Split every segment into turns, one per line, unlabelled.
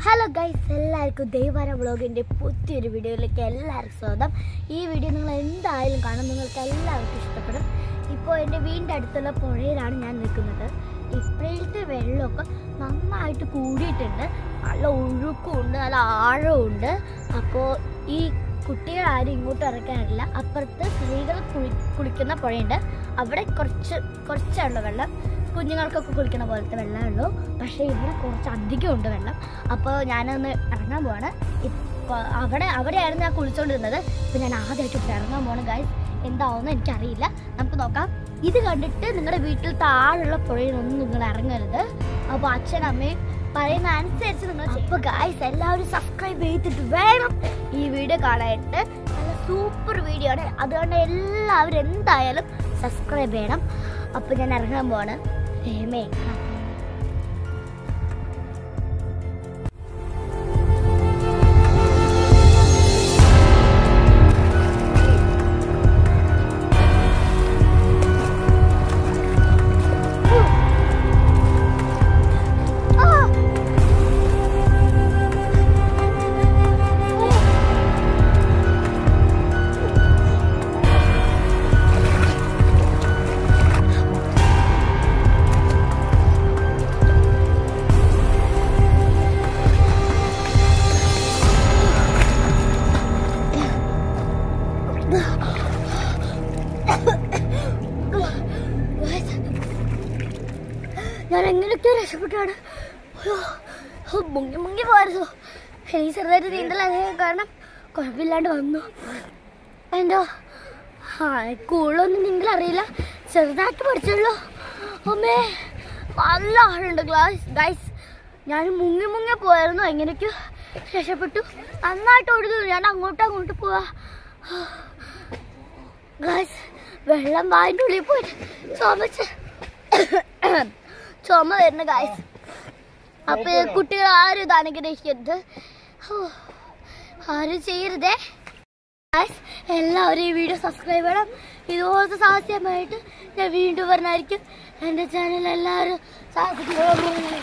Hello guys എല്ലാവർക്കും ദൈവാര വ്ളോഗിൻ്റെ പുതിയൊരു വീഡിയോയിലേക്ക് എല്ലാവർക്കും സ്വാഗതം ഈ വീഡിയോ നിങ്ങൾ എന്തായാലും കാണും നിങ്ങൾക്ക് എല്ലാവർക്കും ഇഷ്ടപ്പെടും ഇപ്പോൾ എൻ്റെ വീടിൻ്റെ അടുത്തുള്ള പുഴയിലാണ് ഞാൻ നിൽക്കുന്നത് ഇപ്പോഴത്തെ വെള്ളമൊക്കെ നന്നായിട്ട് കൂടിയിട്ടുണ്ട് നല്ല ഒഴുക്കുമുണ്ട് നല്ല ആഴമുണ്ട് അപ്പോൾ ഈ കുട്ടികൾ ആരും ഇങ്ങോട്ട് ഇറക്കാറില്ല അപ്പുറത്ത് സ്ത്രീകൾ കുളി കുളിക്കുന്ന പുഴയുണ്ട് അവിടെ കുറച്ച് കുറച്ചുള്ള വെള്ളം കുഞ്ഞുങ്ങൾക്കൊക്കെ കുളിക്കുന്ന പോലത്തെ വെള്ളമേ ഉള്ളൂ പക്ഷേ ഇവിടെ കുറച്ച് അധികം ഉണ്ട് വെള്ളം അപ്പോൾ ഞാനൊന്ന് ഇറങ്ങാൻ പോവാണ് ഇപ്പോൾ അവിടെ അവിടെയായിരുന്നു ഞാൻ കുളിച്ചുകൊണ്ടിരുന്നത് ഇപ്പം ഞാൻ ആദ്യമായിട്ട് ഇവിടെ ഇറങ്ങാൻ പോവാണ് ഗൈസ് എന്താവുമെന്ന് എനിക്കറിയില്ല നമുക്ക് നോക്കാം ഇത് കണ്ടിട്ട് നിങ്ങളുടെ വീട്ടിൽ താഴെയുള്ള പുഴയിലൊന്നും നിങ്ങൾ ഇറങ്ങരുത് അപ്പോൾ അച്ഛനും അമ്മയും പറയുന്ന അനുസരിച്ച് നിങ്ങൾ അപ്പോൾ ഗൈസ് എല്ലാവരും സബ്സ്ക്രൈബ് ചെയ്തിട്ട് വേണം ഈ വീഡിയോ കാണാനായിട്ട് നല്ല സൂപ്പർ വീഡിയോ ആണ് അതുകൊണ്ട് എല്ലാവരും എന്തായാലും സബ്സ്ക്രൈബ് ചെയ്യണം അപ്പോൾ ഞാൻ ഇറങ്ങാൻ പോവാണ് ഹേമേ ഞാൻ എങ്ങനെയൊക്കെ രക്ഷപ്പെട്ടാണ് അയ്യോ, ഓ, മുങ്ങി മുങ്ങി പോയിരുന്നു എനിക്ക് ചെറുതായിട്ട് നീന്തലറിയാൻ കാരണം കുഴപ്പമില്ലാണ്ട് വന്നു എന്തോ ആ കൂടുതലൊന്നും നീന്തൽ അറിയില്ല ചെറുതായിട്ട് പഠിച്ചുള്ളൂ അമ്മേ നല്ല ആളുണ്ട് ഗ്ലാസ് ഗൈസ് ഞാൻ മുങ്ങി മുങ്ങി പോയായിരുന്നു എങ്ങനെയൊക്കെ രക്ഷപ്പെട്ടു നന്നായിട്ട് ഒഴുകി ഞാൻ അങ്ങോട്ടും അങ്ങോട്ട് പോവാ ഗൈസ് വെള്ളം വായിൻ്റെ ഉള്ളിൽ പോയിട്ട് ചുമച്ച് ചുമ വരുന്ന ഗായ്സ് അപ്പൊ കുട്ടികൾ ആരും ഇത് അനുഗ്രഹിക്കരുത് ഹോ, ആരും ചെയ്യരുതേ ഗായ്സ് എല്ലാവരും ഈ വീഡിയോ സബ്സ്ക്രൈബ് ചെയ്യണം ഇതുപോലത്തെ സാഹസ്യമായിട്ട് ഞാൻ വീണ്ടും പറഞ്ഞായിരിക്കും എൻ്റെ ചാനൽ എല്ലാവരും സാഹസിക്കുക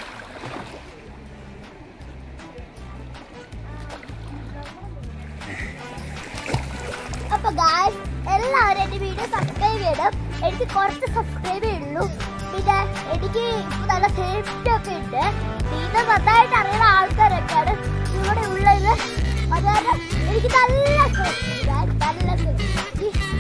അപ്പൊ ഗായ്സ് എല്ലാവരും എന്റെ വീഡിയോ സബ്സ്ക്രൈബ് ചെയ്യണം എനിക്ക് കുറച്ച് സബ്സ്ക്രൈബേ ഉള്ളൂ പിന്നെ എനിക്ക് ഇപ്പൊ നല്ല സേഫ്റ്റി ഒക്കെ ഉണ്ട് നീന്തൽ നന്നായിട്ട് അറിയുന്ന ആൾക്കാരൊക്കെയാണ് ഇവിടെ ഉള്ളത് അതുകൊണ്ട് എനിക്ക് നല്ല safety, guys, നല്ല safety.